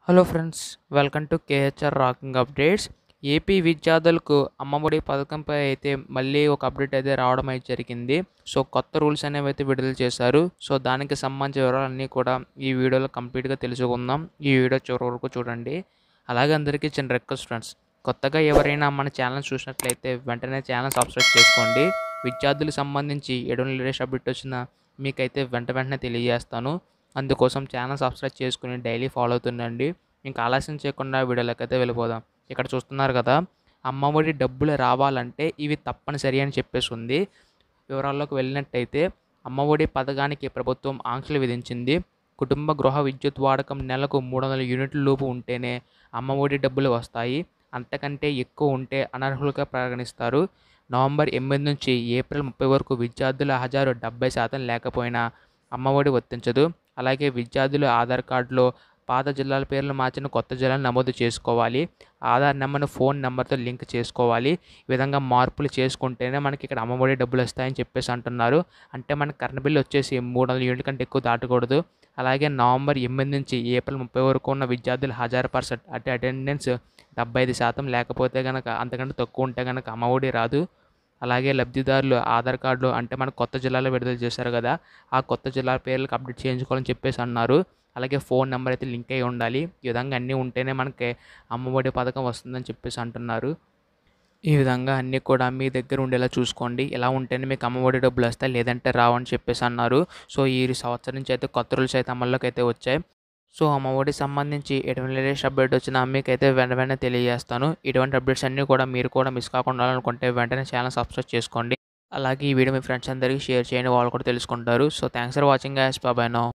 hello friends welcome to KHR rocking updates AP విద్యార్థులకు అమ్మఒడి పథకంపై అయితే మళ్ళీ ఒక అప్డేట్ అయితే రావడం అయితే జరిగింది సో కొత్త రూల్స్ అనేవి అయితే విడుదల చేశారు సో దానికి సంబంధించిన వివరాలన్నీ కూడా ఈ వీడియోలో కంప్లీట్గా తెలుసుకుందాం ఈ వీడియో చివరి వరకు చూడండి అలాగే అందరికీ చిన్న రిక్వెస్ట్ ఫ్రెండ్స్ కొత్తగా ఎవరైనా మన ఛానల్ చూసినట్లయితే వెంటనే ఛానల్ సబ్స్క్రైబ్ చేసుకోండి విద్యార్థులకు సంబంధించి ఎటువంటి లేటెస్ట్ అప్డేట్ వచ్చినా మీకైతే వెంట వెంటనే తెలియజేస్తాను అందుకోసం ఛానల్ సబ్స్క్రైబ్ చేసుకుని డైలీ ఫాలో అవుతుండండి ఇంకా ఆలస్యం చేయకుండా వీడియోలోకి అయితే వెళ్ళిపోదాం ఇక్కడ చూస్తున్నారు కదా అమ్మఒడి డబ్బులు రావాలంటే ఇవి తప్పనిసరి అని చెప్పేసి ఉంది వివరాల్లోకి వెళ్ళినట్టయితే అమ్మఒడి పథకానికి ప్రభుత్వం ఆంక్షలు విధించింది కుటుంబ గృహ విద్యుత్ వాడకం నెలకు మూడు వందల యూనిట్ల లోపు ఉంటేనే అమ్మఒడి డబ్బులు వస్తాయి అంతకంటే ఎక్కువ ఉంటే అనర్హులుగా పరిగణిస్తారు నవంబర్ ఎనిమిది నుంచి ఏప్రిల్ ముప్పై వరకు విద్యార్థుల హజారు డెబ్బై శాతం లేకపోయినా అమ్మఒడి వర్తించదు అలాగే విద్యార్థులు ఆధార్ కార్డులో పాత జిల్లాల పేర్లు మార్చిన కొత్త జిల్లాను నమోదు చేసుకోవాలి ఆధార్ నెంబర్ను ఫోన్ నెంబర్తో లింక్ చేసుకోవాలి ఈ విధంగా మార్పులు చేసుకుంటేనే మనకి ఇక్కడ అమ్మఒడి డబ్బులు వస్తాయని చెప్పేసి అంటున్నారు అంటే మనకి కరెంట్ బిల్లు వచ్చేసి మూడు వందల యూనిట్ కంటే ఎక్కువ దాటకూడదు అలాగే నవంబర్ ఎనిమిది నుంచి ఏప్రిల్ ముప్పై వరకు ఉన్న విద్యార్థులు హజార్ పర్సెంట్ అంటే అటెండెన్స్ డెబ్బై ఐదు శాతం లేకపోతే కనుక అంతకంటే తక్కువ ఉంటే కనుక అమ్మఒడి రాదు అలాగే లబ్ధిదారులు ఆధార్ కార్డులు అంటే మన కొత్త జిల్లాలో విడుదల చేశారు కదా ఆ కొత్త జిల్లా పేర్లకు అప్డేట్ చేయించుకోవాలని చెప్పేసి అన్నారు అలాగే ఫోన్ నెంబర్ అయితే లింక్ అయి ఉండాలి ఈ విధంగా అన్నీ ఉంటేనే మనకి అమ్మఒడి పథకం వస్తుందని చెప్పేసి అంటున్నారు ఈ విధంగా అన్నీ కూడా మీ దగ్గర ఉండేలా చూసుకోండి ఇలా ఉంటేనే మీకు అమ్మఒడి డబ్బులు వస్తాయి లేదంటే రావని చెప్పేసి అన్నారు సో ఈ సంవత్సరం నుంచి అయితే కొత్త రూల్స్ అయితే అమల్లోకి అయితే వచ్చాయి సో అమ్మఒడి సంబంధించి ఎటువంటి లేటెస్ట్ అప్డేట్ వచ్చినా మీకైతే వెంట వెంటనే తెలియజేస్తాను ఇటువంటి అప్డేట్స్ అన్నీ కూడా మీరు కూడా మిస్ కాకుండా అనుకుంటే వెంటనే ఛానల్ సబ్స్క్రైబ్ చేసుకోండి అలాగే ఈ వీడియో మీ ఫ్రెండ్స్ అందరికీ షేర్ చేయండి వాళ్ళు కూడా తెలుసుకుంటారు so thanks for watching guys bye bye no